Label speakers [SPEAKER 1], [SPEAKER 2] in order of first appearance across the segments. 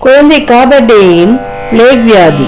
[SPEAKER 1] குழந்தை காபடேயின் பிளேக் வியாதி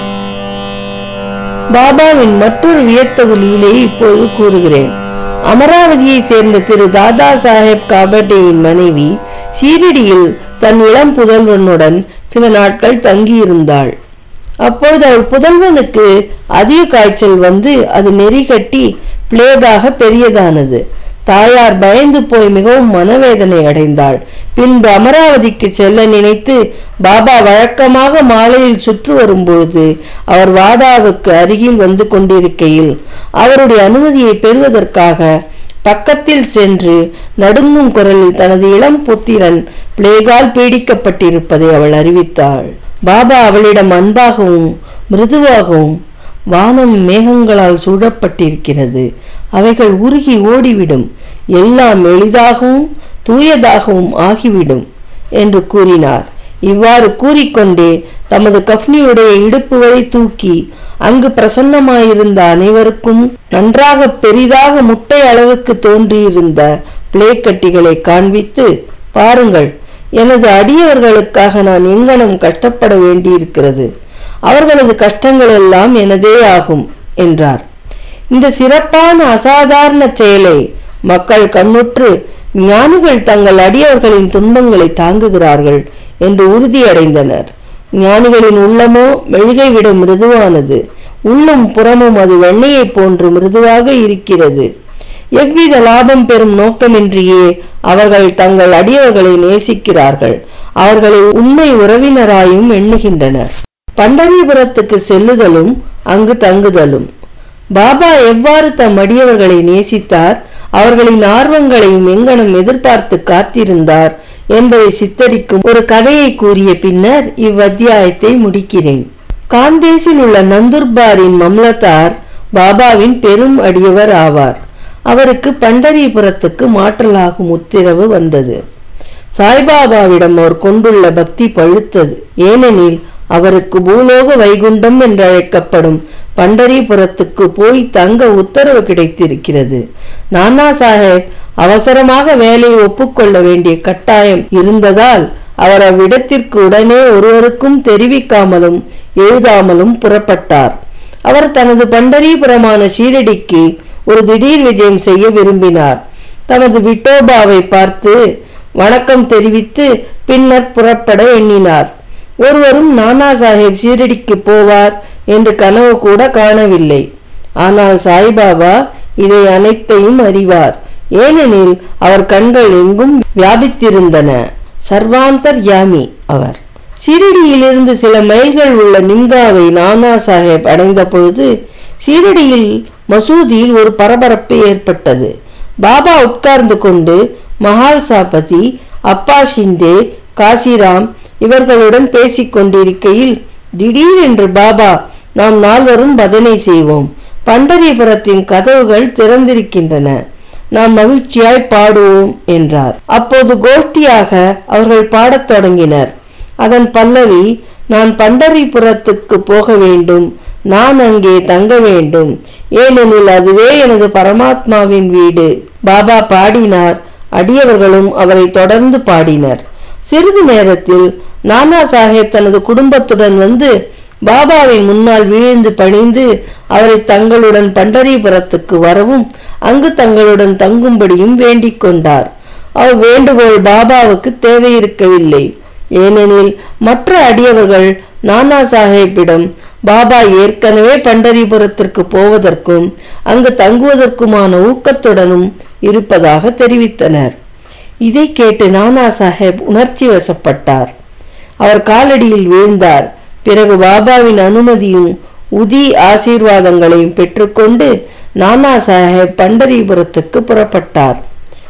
[SPEAKER 1] பாபாவின் மற்றொரு வியத்தகு லீலையை இப்போது கூறுகிறேன் அமராவதியைச் சேர்ந்த திரு தாதா சாஹேப் காபடேயின் மனைவி ஷீரடியில் தன் இளம் புதல்வனுடன் சில நாட்கள் தங்கியிருந்தாள் அப்பொழுது அவள் புதல்வனுக்கு அதிக காய்ச்சல் வந்து அது நெறிகட்டி பிளேகாக பெரியதானது தாயார் பயந்து போய் மிகவும் மனவேதனை அடைந்தாள் பின்பு அமராவதிக்கு செல்ல நினைத்து பாபா வழக்கமாக மாலையில் சுற்று வரும்பொழுது அவர் வாதாவுக்கு அருகில் வந்து கொண்டிருக்கையில் அவருடைய அனுமதியை பெறுவதற்காக பக்கத்தில் சென்று நடுங்கும் குரலில் தனது இளம் புத்திரன் பிளேகால் பீடிக்கப்பட்டிருப்பதை அவள் அறிவித்தாள் பாபா அவளிடம் அன்பாகவும் மிருதுவாகவும் வானம் மேகங்களால் சூழப்பட்டிருக்கிறது அவைகள் உருகி ஓடிவிடும் எல்லாம் எளிதாகவும் தூயதாகவும் ஆகிவிடும் என்று கூறினார் இவ்வாறு கூறிக்கொண்டே தமது கஃப்னியுடைய இடுப்பு வரை தூக்கி அங்கு பிரசன்னமாயிருந்த அனைவருக்கும் நன்றாக பெரிதாக முட்டை அளவுக்கு தோன்றியிருந்த பிளே கட்டிகளை காண்பித்து பாருங்கள் எனது அடியவர்களுக்காக நான் எங்கனம் கஷ்டப்பட வேண்டியிருக்கிறது அவர்களது கஷ்டங்கள் எல்லாம் எனதே ஆகும் என்றார் இந்த சிறப்பான அசாதாரண செயலை மக்கள் கண்ணுற்று ஞானிகள் தங்கள் அடியவர்களின் துன்பங்களை தாங்குகிறார்கள் என்று உறுதியடைந்தனர் ஞானிகளின் உள்ளமோ மெழுகை விட மிருதுவானது உள்ளும் புறமும் அது வெண்ணையைப் போன்று மிருதுவாக இருக்கிறது எவ்வித லாபம் பெறும் நோக்கமின்றியே அவர்கள் தங்கள் அடியவர்களை நேசிக்கிறார்கள் அவர்களை உண்மை உறவினராயும் எண்ணுகின்றனர் பண்டரிபுரத்துக்கு செல்லுதலும் அங்கு தங்குதலும் பாபா எவ்வாறு தம் அடியவர்களை நேசித்தார் அவர்களின் ஆர்வங்களையும் எங்கனம் எதிர்பார்த்து காத்திருந்தார் என்பதை சித்தரிக்கும் ஒரு கதையை கூறிய பின்னர் இவ்வத்தியாயத்தை முடிக்கிறேன் காந்தேசில் உள்ள நந்துர்பாரின் மம்லத்தார் பாபாவின் பெரும் அடியவர் ஆவார் அவருக்கு பண்டரிபுரத்துக்கு மாற்றலாகும் உத்தரவு வந்தது சாய்பாபாவிடம் அவர் கொண்டுள்ள பக்தி பழுத்தது ஏனெனில் அவருக்கு பூலோக வைகுண்டம் என்றழைக்கப்படும் பண்டரிபுரத்துக்கு போய் தங்க உத்தரவு கிடைத்திருக்கிறது நானா சாஹேப் அவசரமாக வேலையை ஒப்புக்கொள்ள வேண்டிய கட்டாயம் இருந்ததால் அவர் அவ்விடத்திற்கு உடனே ஒருவருக்கும் தெரிவிக்காமலும் எழுதாமலும் புறப்பட்டார் அவர் தனது பண்டரிபுரமான ஷீரடிக்கு ஒரு திடீர் விஜயம் செய்ய விரும்பினார் தமது விட்டோபாவை பார்த்து வணக்கம் தெரிவித்து பின்னர் புறப்பட எண்ணினார் ஒருவரும் நானா சாஹேப் ஷீரடிக்கு போவார் என்று கனவு கூட காணவில்லை ஆனால் சாய்பாபா இதை அனைத்தையும் அறிவார் ஏனெனில் அவர் கண்கள் எங்கும் வியாபித்திருந்தன சர்வாந்தர் யாமி அவர் ஷீரடியிலிருந்து சில மைல்கள் உள்ள நிம்காவை நானா சாஹேப் அடைந்த பொழுது ஷீரடியில் மசூதியில் ஒரு பரபரப்பு ஏற்பட்டது பாபா உட்கார்ந்து கொண்டு மஹால் சாபதி அப்பா ஷிண்டே காசிராம் இவர்களுடன் பேசிக் கொண்டிருக்கையில் திடீரென்று பாபா நாம் நால்வரும் பஜனை செய்வோம் பண்டரிபுரத்தின் கதவுகள் திறந்திருக்கின்றன நாம் மகிழ்ச்சியாய் பாடுவோம் என்றார் அப்போது கோஷ்டியாக அவர்கள் பாடத் தொடங்கினர் அதன் பல்லவி நான் பண்டரிபுரத்துக்கு போக வேண்டும் நான் அங்கே தங்க வேண்டும் ஏனெனில் அதுவே எனது பரமாத்மாவின் வீடு பாபா பாடினார் அடியவர்களும் அவரை தொடர்ந்து பாடினர் சிறிது நேரத்தில் நானா சாஹேப் தனது குடும்பத்துடன் வந்து பாபாவின் முன்னால் விழுந்து பணிந்து அவரை தங்களுடன் பண்டரிபுரத்துக்கு வரவும் அங்கு தங்களுடன் தங்கும்படியும் வேண்டிக் கொண்டார் அவ் வேண்டுகோள் பாபாவுக்கு தேவையிருக்கவில்லை ஏனெனில் மற்ற அடியவர்கள் நானா சாஹேப்பிடம் பாபா ஏற்கனவே பண்டரிபுரத்திற்கு போவதற்கும் அங்கு தங்குவதற்குமான ஊக்கத்துடனும் இருப்பதாக தெரிவித்தனர் இதை கேட்டு நானா சாஹேப் உணர்ச்சி வசப்பட்டார் அவர் காலடியில் வீழ்ந்தார் பிறகு பாபாவின் அனுமதியும் உதி ஆசீர்வாதங்களையும் பெற்றுக்கொண்டு நானா சாஹேப் பண்டரிபுரத்துக்கு புறப்பட்டார்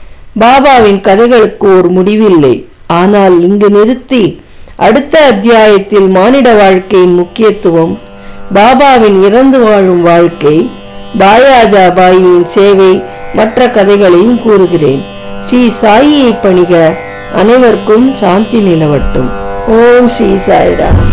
[SPEAKER 1] பாபாவின் கதைகளுக்கு ஒரு முடிவில்லை ஆனால் இங்கு நிறுத்தி அடுத்த அத்தியாயத்தில் மானிட வாழ்க்கையின் முக்கியத்துவம் பாபாவின் இறந்து வாழும் வாழ்க்கை பாயாஜா பாயின் சேவை மற்ற கதைகளையும் கூறுகிறேன் ஸ்ரீ சாயியை பணிக அனைவருக்கும் சாந்தி நிலவட்டும் ஓம் ஸ்ரீ சாய்ராம்